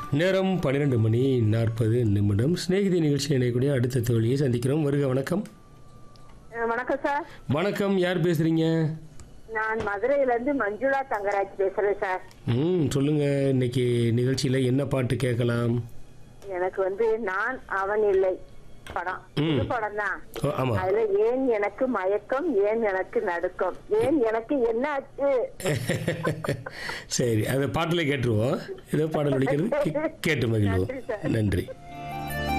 நேரம் பன்னிரெண்டு மணி நாற்பது நிமிடம் சிநேகிதி நிகழ்ச்சி இணையக்கூடிய அடுத்த தோழியை சந்திக்கிறோம் வருக வணக்கம் அஹ் வணக்கம் சார் வணக்கம் யார் பேசுறீங்க நான் மதுரையில இருந்து மஞ்சுளா தங்கராஜ் பேசுறேன் சார் ம் சொல்லுங்க இன்னைக்கு நிகழ்ச்சியில என்ன பாட்டு கேட்கலாம் எனக்கு வந்து நான் அவன் இல்லை படம் ம். புது படம் தான் ஓ, ஆமா அதுல ஏன் எனக்கு மயக்கம் ஏன் எனக்கு நடுக்கம் ஏன் எனக்கு என்ன ஆச்சு சரி அதை பாட்டில் கேட்டுருவோம் ஏதோ பாடல் ஒழிக்கிறது கே- கேட்டு மகிழ்வோம் நன்றி சார். நன்றி